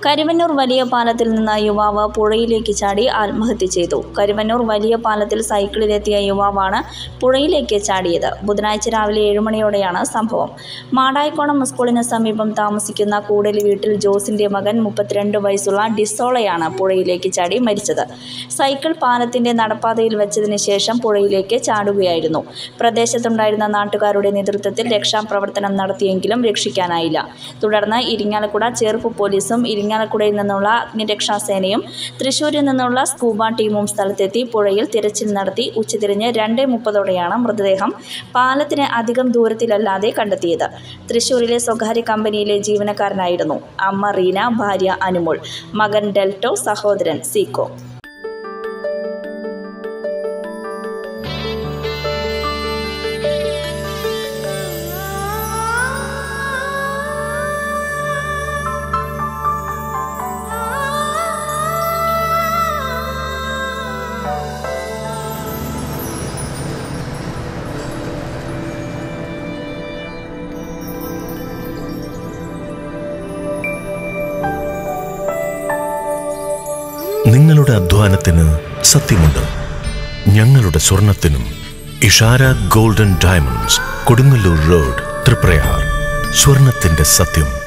കരുവന്നൂർ വലിയ പാലത്തിൽ നിന്ന് യുവാവ് പുഴയിലേക്ക് ചാടി ആത്മഹത്യ ചെയ്തു കരുവന്നൂർ വലിയ പാലത്തിൽ സൈക്കിളിലെത്തിയ യുവാവാണ് പുഴയിലേക്ക് ചാടിയത് ബുധനാഴ്ച രാവിലെ ഏഴുമണിയോടെയാണ് സംഭവം മാടായിക്കോണം സ്കൂളിന് സമീപം താമസിക്കുന്ന കൂടലി വീട്ടിൽ ജോസിന്റെ മകൻ മുപ്പത്തിരണ്ട് വയസ്സുള്ള ഡിസോളയാണ് പുഴയിലേക്ക് ചാടി മരിച്ചത് സൈക്കിൾ പാലത്തിന്റെ നടപ്പാതയിൽ വെച്ചതിന് ശേഷം പുഴയിലേക്ക് ചാടുകയായിരുന്നു പ്രദേശത്തുണ്ടായിരുന്ന നാട്ടുകാരുടെ നേതൃത്വത്തിൽ രക്ഷാപ്രവർത്തനം നടത്തിയെങ്കിലും രക്ഷിക്കാനായില്ല തുടർന്ന് ഇരിങ്ങാലക്കുട ചേർപ്പ് പോലീസും ഇരിങ്ങാലക്കുടയിൽ നിന്നുള്ള അഗ്നിരക്ഷാസേനയും തൃശൂരിൽ നിന്നുള്ള സ്കൂബ ടീമും സ്ഥലത്തെത്തി പുഴയിൽ തിരച്ചിൽ നടത്തി ഉച്ചതിരിഞ്ഞ് രണ്ട് മുപ്പതോടെയാണ് മൃതദേഹം പാലത്തിന് അധികം ദൂരത്തിലല്ലാതെ കണ്ടെത്തിയത് തൃശൂരിലെ സ്വകാര്യ കമ്പനിയിലെ ജീവനക്കാരനായിരുന്നു അമ്മ റീന ഭാര്യ അനുമോൾ മകൻ ഡെൽറ്റോ സഹോദരൻ സീക്കോ നിങ്ങളുടെ അധ്വാനത്തിന് സത്യമുണ്ട് ഞങ്ങളുടെ സ്വർണത്തിനും Ishara golden diamonds Kodungallur road Triprayar സ്വർണത്തിന്റെ സത്യം